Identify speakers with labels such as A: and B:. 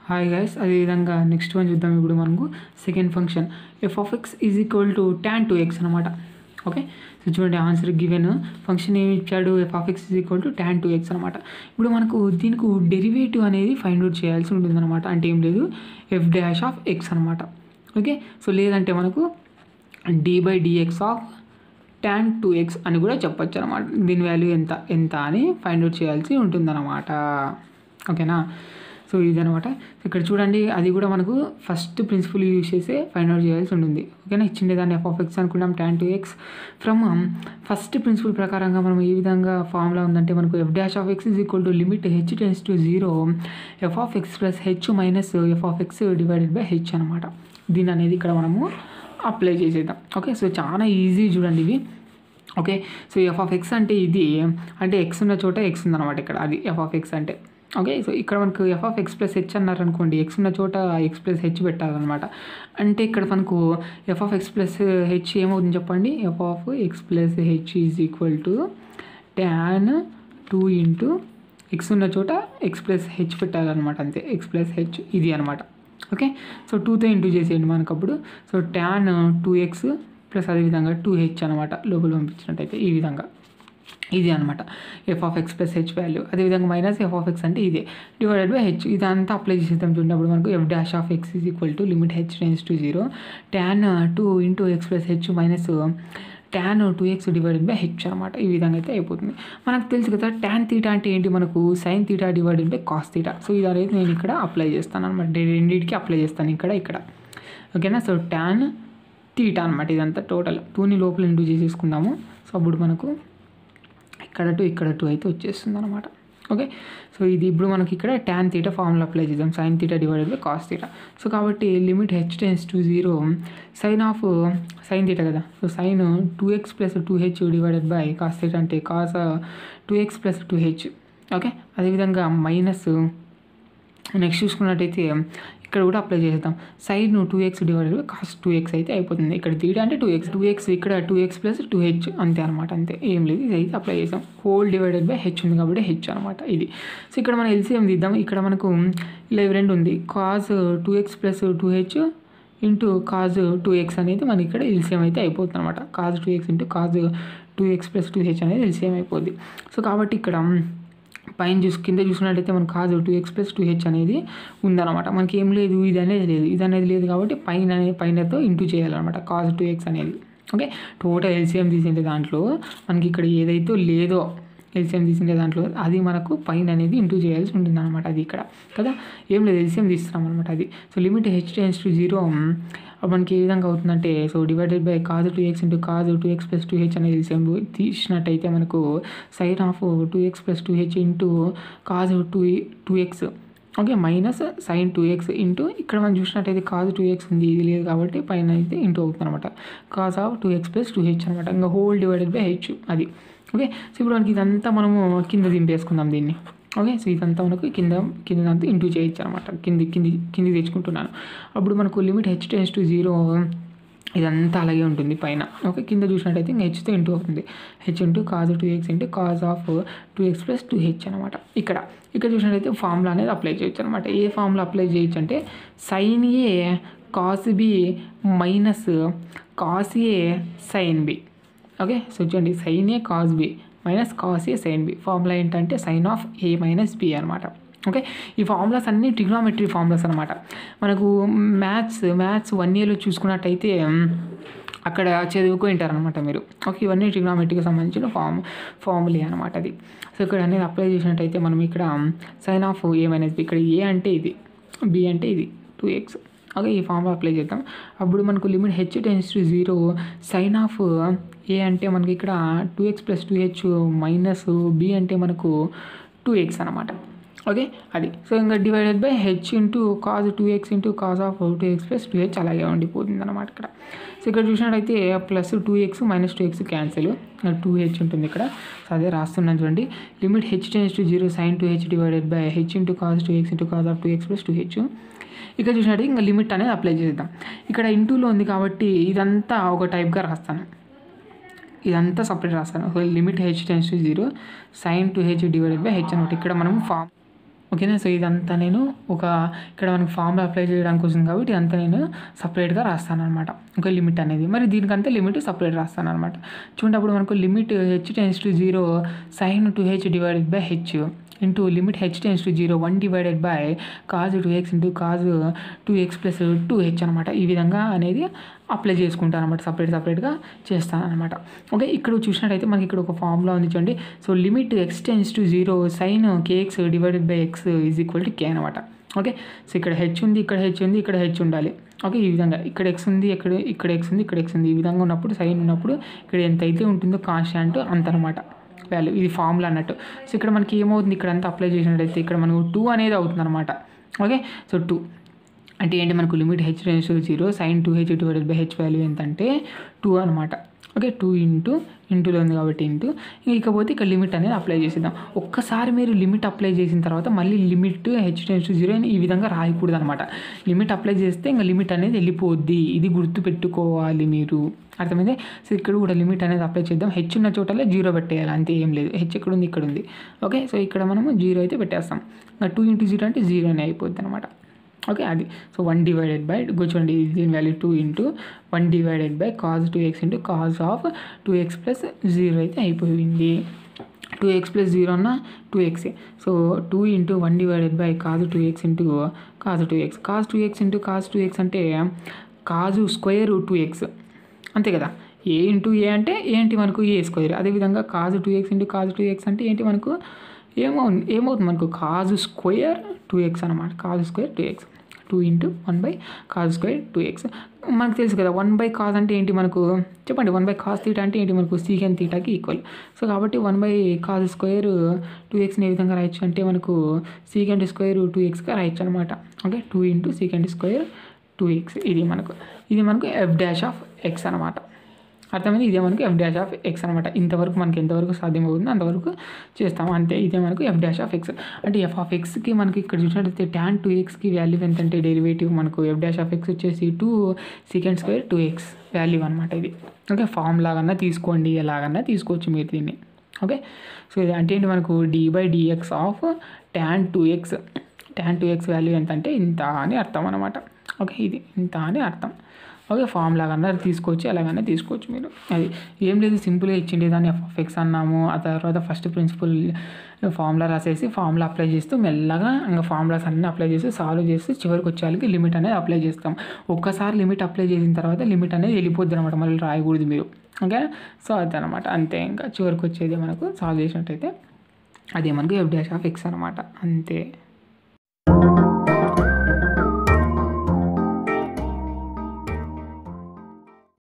A: hi guys అదేవిధంగా next one చూద్దాం ఇప్పుడు మనకు second function f of x is equal to tan two x అనమాట ఓకే సో చూడండి ఆన్సర్ గివెన్ ఫంక్షన్ ఏమి ఇచ్చాడు f of x is equal to tan two x అనమాట ఇప్పుడు మనకు దీనికి డెరివేటివ్ అనేది ఫైండ్ అవుట్ చేయాల్సి ఉంటుంది అనమాట అంటే ఏం లేదు ఎఫ్ డాష్ ఆఫ్ ఎక్స్ అనమాట ఓకే సో లేదంటే మనకు d by dx of tan two x అని కూడా చెప్పొచ్చు అనమాట దీని వాల్యూ ఎంత ఎంత అని ఫైండ్ అవుట్ చేయాల్సి ఉంటుందన్నమాట ఓకేనా సో ఇదనమాట ఇక్కడ చూడండి అది కూడా మనకు ఫస్ట్ ప్రిన్సిపల్ యూజ్ చేసే ఫైండ్ అవుట్ చేయాల్సి ఉంటుంది ఓకేనా ఇచ్చిండే దాన్ని ఎఫ్ ఆఫ్ ఎక్స్ అనుకున్నాం tan two x from first principle ప్రకారంగా మనం ఏ విధంగా ఫార్ములా ఉందంటే మనకు f dash of x is equal to limit h tends to zero f of x plus h minus f of x divided by h అనమాట దీని అనేది ఇక్కడ మనము అప్లై చేసేద్దాం ఓకే సో చాలా ఈజీ చూడండి ఇవి okay so f of x అంటే ఇది అంటే ఎక్స్ ఉన్న చోట ఎక్స్ ఉందన్నమాట ఇక్కడ అది ఎఫ్ ఆఫ్ ఎక్స్ అంటే ఓకే సో ఇక్కడ మనకు f of x plus h అన్నారు అనుకోండి ఎక్స్ ఉన్న చోట ఎక్స్ ప్లస్ హెచ్ పెట్టాలన్నమాట అంటే ఇక్కడ మనకు f of x plus h ఏమవుతుంది చెప్పండి f of x plus h is equal to tan two into x ఉన్న చోట ఎక్స్ ప్లస్ హెచ్ పెట్టాలన్నమాట అంతే ఎక్స్ ప్లస్ హెచ్ ఇది అనమాట ఓకే సో టూతో ఇంటూ చేసేయండి మనకు అప్పుడు so tan two x plus అదేవిధంగా టూ హెచ్ అనమాట లోపల పంపించినట్టయితే ఈ విధంగా ఇది అనమాట f of x plus h value అదేవిధంగా మైనస్ ఎఫ్ ఆఫ్ ఎక్స్ అంటే ఇదే డివైడెడ్ బై హెచ్ ఇదంతా అప్లై చేసేద్దాం చూడండి అప్పుడు మనకు f dash of x is equal to limit h tends to zero tan two into x plus h minus tan two x divided by h అనమాట ఈ విధంగా అయితే అయిపోతుంది మనకు తెలుసు కదా ట్యాన్ తీటా అంటే ఏంటి మనకు sine theta divided by cos theta so ఇది అనేది నేను ఇక్కడ అప్లై చేస్తాను అనమాట రెండింటికి అప్లై చేస్తాను ఇక్కడ ఇక్కడ ఓకేనా సో ట్యాన్ తీటా అనమాట ఇదంతా టోటల్ టూని లోపల ఇంటూ చేసేసుకుందాము సో అప్పుడు మనకు ఇక్కడ టు ఇక్కడ టు అయితే వచ్చేస్తుంది అనమాట ఓకే సో ఇది ఇప్పుడు మనకి ఇక్కడ ట్యాన్ తీటా ఫార్ములా అప్లై చేద్దాం sine theta divided by cos theta so కాబట్టి limit h tends to zero sine of sine theta కదా so sine two x plus two h divided by cos theta అంటే cos two x plus two h okay అదేవిధంగా minus next చూసుకున్నట్టయితే ఇక్కడ కూడా apply చేద్దాం sine two x divided by cos two x అయితే అయిపోతుంది ఇక్కడ తీయడం అంటే టూ ఎక్స్ టూ ఎక్స్ ఇక్కడ two x plus two h అంతే అనమాట అంతే ఏం లేదు ఇది అయితే అప్లై చేసాం హోల్ డివైడెడ్ బై హెచ్ ఉంది కాబట్టి హెచ్ అనమాట ఇది సో ఇక్కడ మనం ఎల్సిఎం తీద్దాం ఇక్కడ మనకు ఇలా రెండు ఉంది cos two x plus two h into cos two x అనేది మనకి ఇక్కడ ఎల్సిఎం అయితే అయిపోతుంది అనమాట cos two x into cos two x plus two h అనేది ఎల్సిఎం అయిపోద్ది సో కాబట్టి ఇక్కడ పైన చూసి కింద చూసినట్టయితే మనకు కాదు two x plus two h అనేది ఉందన్నమాట మనకి ఏం లేదు ఇది అనేది లేదు ఇది అనేది లేదు కాబట్టి పైన అనేది పైనతో ఇంటూ చేయాలన్నమాట కాజ్ టూ ఎక్స్ అనేది ఓకే టోటల్ ఎల్సిఎం తీసిండే దాంట్లో మనకి ఇక్కడ ఏదైతే లేదో ఎల్సిఎం తీసిండే దాంట్లో అది మనకు పైన అనేది ఇంటూ చేయాల్సి ఉంటుంది అనమాట అది ఇక్కడ కదా ఏం లేదు ఎల్సిఎం తీస్తున్నాం అనమాట అది so limit h tends to zero మనకి ఏ విధంగా అవుతుందంటే so divided by cos two x into cos two x plus two h అనేది ఎల్సిఎం తీసినట్టయితే మనకు sine of two x plus two h into cos two two x okay minus sine two x into ఇక్కడ మనం చూసినట్టయితే cause two X ఉంది ఇది లేదు కాబట్టి పైన అయితే ఇంటూ అవుతుంది అనమాట cos of two x plus two h అనమాట ఇంకా హోల్ డివైడెడ్ బై హెచ్ అది ఓకే సో ఇప్పుడు మనకి ఇదంతా మనము కింద దింపేసుకుందాం దీన్ని ఓకే సో ఇదంతా మనకు కింద కిందంతా ఇంటూ చేయొచ్చు అనమాట కింది కింది కింది తెచ్చుకుంటున్నాను అప్పుడు మనకు limit h tends to zero ఇదంతా అలాగే ఉంటుంది పైన ఓకే కింద చూసినట్టయితే ఇంకా హెచ్తో ఇంటూ అవుతుంది h into cos two x into cos of two x plus two h అనమాట ఇక్కడ ఇక్కడ చూసినట్టయితే ఫార్ములా అనేది అప్లై చేయొచ్చు అనమాట ఏ ఫార్ములా అప్లై చేయొచ్చు అంటే sine A cos B minus cos A sine B okay so చూడండి sine A cos B minus cos A sine B formula ఏంటంటే sine of A minus B అనమాట ఓకే ఈ formulas అన్నీ trigonometry formulas అనమాట మనకు maths maths one ఇయర్లో చూసుకున్నట్టయితే అక్కడ చదువుకుంటారనమాట మీరు ఓకే ఇవన్నీ ట్రిగ్నామెట్రీకి సంబంధించిన ఫార్మ్ ఫార్ములే అనమాట అది సో ఇక్కడ అనేది అప్లై చేసినట్టయితే మనం ఇక్కడ sine of A minus B ఇక్కడ ఏ అంటే ఇది బి అంటే ఇది టూ ఎక్స్ ఓకే ఈ ఫార్ములా అప్లై చేద్దాం అప్పుడు మనకు limit h tends to zero sine of A అంటే మనకి ఇక్కడ two x plus two h minus B అంటే మనకు టూ ఎక్స్ అనమాట ఓకే అది సో ఇంకా divided by h into cos two x into cos of two x plus two h అలాగే ఉండిపోతుంది అనమాట ఇక్కడ సో ఇక్కడ చూసినట్టయితే plus two x minus two x cancel two h ఉంటుంది ఇక్కడ సో అదే రాస్తున్నాను చూడండి limit h tends to zero sine two h divided by h into cos two x into cos of two x plus two h ఇక్కడ చూసినట్టు ఇంకా limit అనేది apply చేద్దాం ఇక్కడ ఇంటూలో ఉంది కాబట్టి ఇదంతా ఒక టైప్గా రాస్తాను ఇదంతా సపరేట్ రాస్తాను limit h tends to zero sine two h divided by h అనమాట ఇక్కడ మనం ఫామ్ ఓకేనా సో ఇదంతా నేను ఒక ఇక్కడ మనకి ఫార్ములా అప్లై చేయడానికి వస్తుంది కాబట్టి ఇదంతా నేను సపరేట్గా రాస్తాను అనమాట ఒక లిమిట్ అనేది మరి దీనికంతా లిమిట్ సపరేట్ రాస్తాను అనమాట చూడండి అప్పుడు మనకు limit h tends to zero sine two h divided by h into limit h tends to zero one divided by cos two x into cos two x plus two h అనమాట ఈ విధంగా అనేది apply చేసుకుంటాను అనమాట separate సపరేట్గా చేస్తాను అనమాట okay ఇక్కడ చూసినట్టయితే మనకి ఇక్కడ ఒక ఫార్ములా ఉంది చూడండి so limit x tends to zero sine kx divided by x is equal to k అనమాట ఓకే సో ఇక్కడ హెచ్ ఉంది ఇక్కడ హెచ్ ఉంది ఇక్కడ హెచ్ ఉండాలి ఓకే ఈ విధంగా ఇక్కడ ఎక్స్ ఉంది ఇక్కడ ఇక్కడ ఎక్స్ ఉంది ఇక్కడ ఎక్స్ ఉంది ఈ విధంగా ఉన్నప్పుడు సైన్ ఉన్నప్పుడు ఇక్కడ ఎంత అయితే ఉంటుందో కాన్స్టాంట్ అంత అనమాట వాల్యూ ఇది ఫార్ములా అన్నట్టు సో ఇక్కడ మనకి ఏమవుతుంది ఇక్కడ అంతా అప్లై చేసినట్టయితే ఇక్కడ మనకు టూ అనేది అవుతుంది అనమాట ఓకే సో టూ అంటే ఏంటి మనకు limit h tends zero sine two h divided by h value ఎంత అంటే టూ అనమాట ఓకే టూ ఇంటూ ఇంటూలో ఉంది కాబట్టి ఇంటూ ఇకపోతే ఇక్కడ లిమిట్ అనేది అప్లై చేసేద్దాం ఒక్కసారి మీరు లిమిట్ అప్లై చేసిన తర్వాత మళ్ళీ లిమిట్ హెచ్ టెన్స్ జీరో అని ఈ విధంగా రాయకూడదు అనమాట లిమిట్ అప్లై చేస్తే ఇంకా లిమిట్ అనేది వెళ్ళిపోద్ది ఇది గుర్తు పెట్టుకోవాలి మీరు అర్థమైంది సో ఇక్కడ కూడా లిమిట్ అనేది అప్లై చేద్దాం హెచ్ ఉన్న చోటలో జీరో పెట్టేయాలి అంతే ఏం లేదు హెచ్ ఎక్కడ ఉంది ఇక్కడ ఉంది ఓకే సో ఇక్కడ మనము జీరో అయితే పెట్టేస్తాం ఇంకా టూ ఇంటూ జీరో అంటే జీరో అనే అయిపోద్ది అనమాట ఓకే అది సో వన్ డివైడెడ్ బై కూర్చోండి దీని value two into one divided by cos two x into cos of two x plus zero అయితే అయిపోయింది టూ ఎక్స్ ప్లస్ జీరో అన్న టూ ఎక్సే so two into one divided by cos two x into cos two x cos two x into cos two x అంటే cos square two X అంతే కదా ఏ into ఏ అంటే ఏంటి మనకు ఏ స్క్వేర్ అదేవిధంగా cos two x into cos two x అంటే ఏంటి మనకు ఏమో ఏమవుతుంది మనకు కాజు స్క్వేర్ టూ ఎక్స్ అనమాట cos square two x two into one by cos square two x మనకు తెలుసు కదా వన్ బై కాజ్ అంటే ఏంటి మనకు చెప్పండి వన్ బై కాజ్ తీటా అంటే ఏంటి మనకు సీకెన్ తీటాకి ఈక్వల్ సో కాబట్టి one by cos square two ఎక్స్ని ఏ విధంగా రాయొచ్చు అంటే మనకు సీకెండ్ స్క్వేర్ టూ ఎక్స్గా రాయొచ్చు అనమాట okay two into second square two x ఇది మనకు ఇది మనకు ఎఫ్ డాష్ ఆఫ్ ఎక్స్ అనమాట అర్థమైంది ఇదే మనకు ఎఫ్ డాష్ ఆఫ్ ఎక్స్ అనమాట ఇంతవరకు మనకి ఎంతవరకు సాధ్యమవుతుందో అంతవరకు చేస్తాము అంతే ఇదే మనకు ఎఫ్ డాష్ ఆఫ్ ఎక్స్ అంటే ఎఫ్ ఆఫ్ ఎక్స్కి మనకి ఇక్కడ చూసినట్లయితే ట్యాన్ టూ ఎక్స్కి వాల్యూ ఎంత అంటే డెరివేటివ్ మనకు ఎఫ్ డాష్ ఆఫ్ ఎక్స్ వచ్చేసి two second square two x value అనమాట ఇది ఓకే ఫామ్ లాగన్నా తీసుకోండి ఎలాగన్నా తీసుకోవచ్చు మీరు దీన్ని ఓకే సో ఇది అంటే ఏంటి మనకు d by dx of tan two x tan two x value ఎంత అంటే ఇంత అని అర్థం అనమాట ఓకే ఇది ఇంత అని అర్థం ఓకే ఫామ్ లాగన్నా తీసుకోవచ్చు ఎలాగన్నా తీసుకోవచ్చు మీరు అది ఏం లేదు సింపుల్గా ఇచ్చిండే దాన్ని ఎఫ్ ఎక్స్ అన్నాము ఆ తర్వాత ఫస్ట్ ప్రిన్సిపల్ ఫార్ములా రాసేసి ఫార్ములా అప్లై చేస్తూ మెల్లగా ఇంకా ఫార్ములాస్ అన్నీ అప్లై చేసి సాల్వ్ చేసి చివరికి వచ్చేళ్ళకి లిమిట్ అనేది అప్లై చేస్తాం ఒక్కసారి లిమిట్ అప్లై చేసిన తర్వాత లిమిట్ అనేది వెళ్ళిపోద్ది అనమాట మళ్ళీ రాయకూడదు మీరు ఓకే సో అదనమాట అంతే ఇంకా చివరికి వచ్చేది మనకు సాల్వ్ చేసినట్టయితే అదే మనకు ఎఫ్ డాష్ ఆఫ్ ఎక్స్ అనమాట అంతే